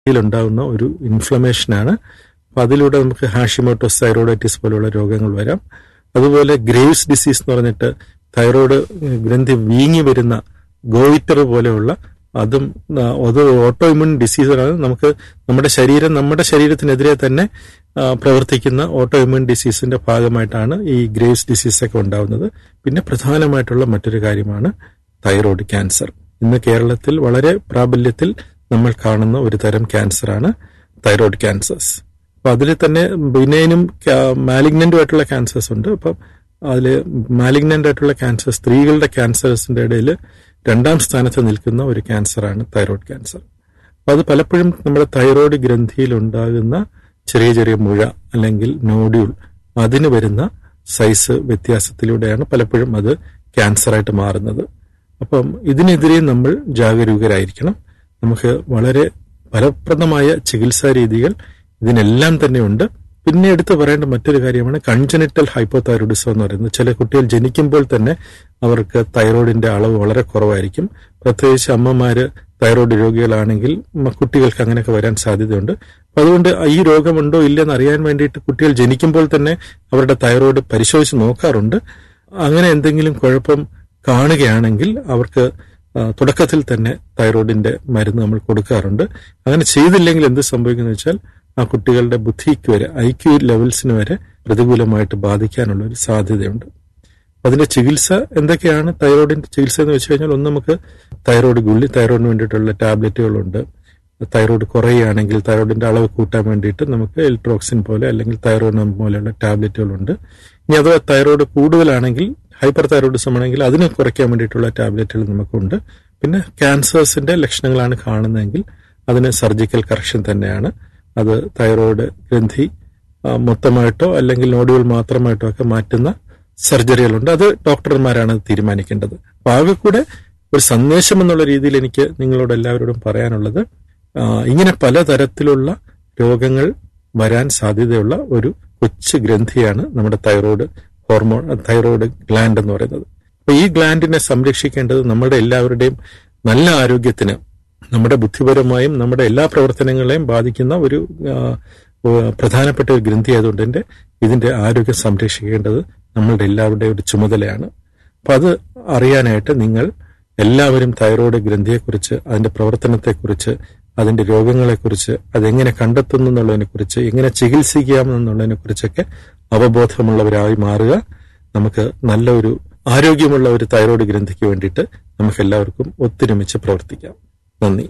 ഉണ്ടാകുന്ന ഒരു ഇൻഫ്ലമേഷനാണ് അപ്പൊ അതിലൂടെ നമുക്ക് ഹാഷിമോട്ടോസ് തൈറോയിഡൈറ്റിസ് പോലുള്ള രോഗങ്ങൾ വരാം അതുപോലെ ഗ്രേവ്സ് ഡിസീസ് എന്ന് പറഞ്ഞിട്ട് തൈറോയ്ഡ് ഗ്രന്ഥി വീങ്ങി വരുന്ന ഗോയിറ്റർ പോലെയുള്ള അതും ആ, അത് ഓട്ടോ ഇമ്യൂൺ ഡിസീസാണ് നമുക്ക് നമ്മുടെ ശരീരം നമ്മുടെ ശരീരത്തിനെതിരെ തന്നെ ആ, പ്രവർത്തിക്കുന്ന ഓട്ടോ ഇമ്യൂൺ ഡിസീസിന്റെ ഭാഗമായിട്ടാണ് ഈ ഗ്രേവ്സ് ഡിസീസ് ഒക്കെ ഉണ്ടാവുന്നത് പിന്നെ പ്രധാനമായിട്ടുള്ള മറ്റൊരു കാര്യമാണ് തൈറോയ്ഡ് ക്യാൻസർ ഇന്ന് കേരളത്തിൽ വളരെ പ്രാബല്യത്തിൽ നമ്മൾ കാണുന്ന ഒരു തരം ക്യാൻസറാണ് തൈറോയ്ഡ് ക്യാൻസേഴ്സ് അപ്പൊ അതിൽ തന്നെ ബിനൈനും മാലിഗ്നന്റും ആയിട്ടുള്ള ക്യാൻസേഴ്സ് ഉണ്ട് അപ്പം അതിൽ മാലിഗ്നന്റ് ആയിട്ടുള്ള ക്യാൻസർ സ്ത്രീകളുടെ ക്യാൻസേഴ്സിന്റെ ഇടയിൽ രണ്ടാം സ്ഥാനത്ത് നിൽക്കുന്ന ഒരു ക്യാൻസറാണ് തൈറോയ്ഡ് ക്യാൻസർ അപ്പൊ അത് പലപ്പോഴും നമ്മുടെ തൈറോയ്ഡ് ഗ്രന്ഥിയിൽ ഉണ്ടാകുന്ന ചെറിയ ചെറിയ മുഴ അല്ലെങ്കിൽ നോഡ്യൂൾ അതിന് വരുന്ന സൈസ് വ്യത്യാസത്തിലൂടെയാണ് പലപ്പോഴും അത് ക്യാൻസറായിട്ട് മാറുന്നത് അപ്പം ഇതിനെതിരെ നമ്മൾ ജാഗരൂകരായിരിക്കണം നമുക്ക് വളരെ ഫലപ്രദമായ ചികിത്സാ രീതികൾ ഇതിനെല്ലാം തന്നെ ഉണ്ട് പിന്നെ എടുത്തു പറയേണ്ട മറ്റൊരു കാര്യമാണ് കൺജനിറ്റൽ ഹൈപ്പോതൈറോയിഡിസം എന്ന് പറയുന്നത് ചില കുട്ടികൾ ജനിക്കുമ്പോൾ തന്നെ അവർക്ക് തൈറോയിഡിന്റെ അളവ് വളരെ കുറവായിരിക്കും പ്രത്യേകിച്ച് അമ്മമാര് തൈറോയിഡ് രോഗികളാണെങ്കിൽ മ- കുട്ടികൾക്ക് അങ്ങനെയൊക്കെ വരാൻ സാധ്യതയുണ്ട് അപ്പൊ അതുകൊണ്ട് ഈ രോഗമുണ്ടോ ഇല്ലെന്ന് അറിയാൻ വേണ്ടിയിട്ട് കുട്ടികൾ ജനിക്കുമ്പോൾ തന്നെ അവരുടെ തൈറോയിഡ് പരിശോധിച്ച് നോക്കാറുണ്ട് അങ്ങനെ എന്തെങ്കിലും കുഴപ്പം കാണുകയാണെങ്കിൽ അവർക്ക് ആ, തുടക്കത്തിൽ തന്നെ തൈറോയിഡിന്റെ മരുന്ന് നമ്മൾ കൊടുക്കാറുണ്ട് അങ്ങനെ ചെയ്തില്ലെങ്കിൽ എന്ത് സംഭവിക്കുന്നു വെച്ചാൽ ആ കുട്ടികളുടെ ബുദ്ധിക്ക് വരെ ഐ ക്യു ലെവൽസിന് വരെ പ്രതികൂലമായിട്ട് ബാധിക്കാനുള്ള ഒരു സാധ്യതയുണ്ട് അതിന്റെ ചികിത്സ എന്തൊക്കെയാണ് തൈറോയിഡിന്റെ ചികിത്സ എന്ന് വെച്ച് കഴിഞ്ഞാൽ ഒന്ന് നമുക്ക് തൈറോയിഡ് ഗുളി തൈറോയിഡിന് വേണ്ടിയിട്ടുള്ള ടാബ്ലറ്റുകളുണ്ട് തൈറോയിഡ് കുറയുകയാണെങ്കിൽ തൈറോയിഡിന്റെ അളവ് കൂട്ടാൻ വേണ്ടിയിട്ട് നമുക്ക് എൽട്രോക്സിൻ പോലെ അല്ലെങ്കിൽ തൈറോയിഡ് പോലെയുള്ള ടാബ്ലറ്റുകളുണ്ട് ഇനി അഥവാ തൈറോയിഡ് കൂടുതലാണെങ്കിൽ ഹൈപ്പർ തൈറോയിഡിസം ആണെങ്കിൽ അതിനെ കുറയ്ക്കാൻ വേണ്ടിയിട്ടുള്ള ടാബ്ലറ്റുകൾ നമുക്കുണ്ട് പിന്നെ ക്യാൻസേഴ്സിന്റെ ലക്ഷണങ്ങളാണ് കാണുന്നതെങ്കിൽ അതിന് സർജിക്കൽ കറക്ഷൻ തന്നെയാണ് അത് തൈറോയിഡ് ഗ്രന്ഥി ആ, മൊത്തമായിട്ടോ അല്ലെങ്കിൽ നോഡുകൾ മാത്രമായിട്ടോ ഒക്കെ മാറ്റുന്ന സർജറികളുണ്ട് അത് ഡോക്ടർമാരാണ് തീരുമാനിക്കേണ്ടത് അപ്പൊ ആകെ കൂടെ ഒരു സന്ദേശം എന്നുള്ള രീതിയിൽ എനിക്ക് നിങ്ങളോട് എല്ലാവരോടും പറയാനുള്ളത് ആ, ഇങ്ങനെ പലതരത്തിലുള്ള രോഗങ്ങൾ വരാൻ സാധ്യതയുള്ള ഒരു കൊച്ചു ഗ്രന്ഥിയാണ് നമ്മുടെ തൈറോയ്ഡ് ഹോർമോൺ തൈറോയ്ഡ് ഗ്ലാൻഡ് എന്ന് പറയുന്നത് അപ്പൊ ഈ ഗ്ലാൻഡിനെ സംരക്ഷിക്കേണ്ടത് നമ്മുടെ എല്ലാവരുടെയും നല്ല ആരോഗ്യത്തിന് നമ്മുടെ ബുദ്ധിപരമായും നമ്മുടെ എല്ലാ പ്രവർത്തനങ്ങളെയും ബാധിക്കുന്ന ഒരു ആ, ഏഹ് പ്രധാനപ്പെട്ട ഒരു ഗ്രന്ഥി ആയതുകൊണ്ട് തന്നെ ഇതിന്റെ ആരോഗ്യം സംരക്ഷിക്കേണ്ടത് നമ്മളുടെ എല്ലാവരുടെയും ഒരു ചുമതലയാണ് അപ്പൊ അത് അറിയാനായിട്ട് നിങ്ങൾ എല്ലാവരും തൈറോയ്ഡ് ഗ്രന്ഥിയെക്കുറിച്ച് അതിന്റെ പ്രവർത്തനത്തെക്കുറിച്ച് അതിന്റെ രോഗങ്ങളെക്കുറിച്ച് അതെങ്ങനെ കണ്ടെത്തുന്നു എന്നുള്ളതിനെ കുറിച്ച് എങ്ങനെ ചികിത്സിക്കാമെന്നുള്ളതിനെ കുറിച്ചൊക്കെ അവബോധമുള്ളവരായി മാറുക നമുക്ക് നല്ല ഒരു ആരോഗ്യമുള്ള ഒരു തൈറോയ്ഡ് ഗ്രന്ഥിക്ക് വേണ്ടിയിട്ട് നമുക്ക് എല്ലാവർക്കും ഒത്തൊരുമിച്ച് പ്രവർത്തിക്കാം നന്ദി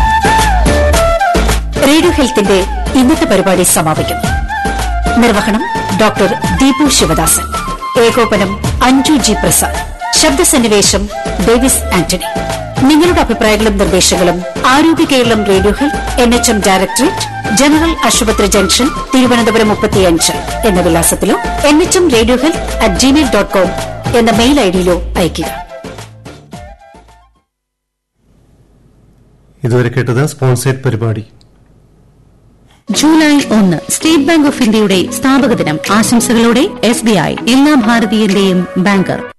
റേഡിയോ ഹെൽത്തിന്റെ ഇന്നത്തെ പരിപാടി സമാപിക്കുന്നു നിർവഹണം ഡോക്ടർ ദീപു ശിവദാസൻ ഏകോപനം അഞ്ജു ജി പ്രസാദ് ശബ്ദസന്നിവേശം ഡേവിസ് ആന്റണി നിങ്ങളുടെ അഭിപ്രായങ്ങളും നിർദ്ദേശങ്ങളും Arogya Keralam radio health N H M directorate general ആശുപത്രി ജംഗ്ഷൻ തിരുവനന്തപുരം മുപ്പത്തിയഞ്ച് എന്ന വിലാസത്തിലോ N H M radio health at Gmail dot com എന്ന മെയിൽ ഐഡിയിലോ അയയ്ക്കുക ഇതുവരെ കേട്ടത് സ്പോൺസേഡ് പരിപാടി ജൂലൈ ഒന്ന് സ്റ്റേറ്റ് ബാങ്ക് ഓഫ് ഇന്ത്യയുടെ സ്ഥാപക ദിനം ആശംസകളോടെ എസ് ബി ഐ എല്ലാ ഭാരതീയന്റെയും ബാങ്കർ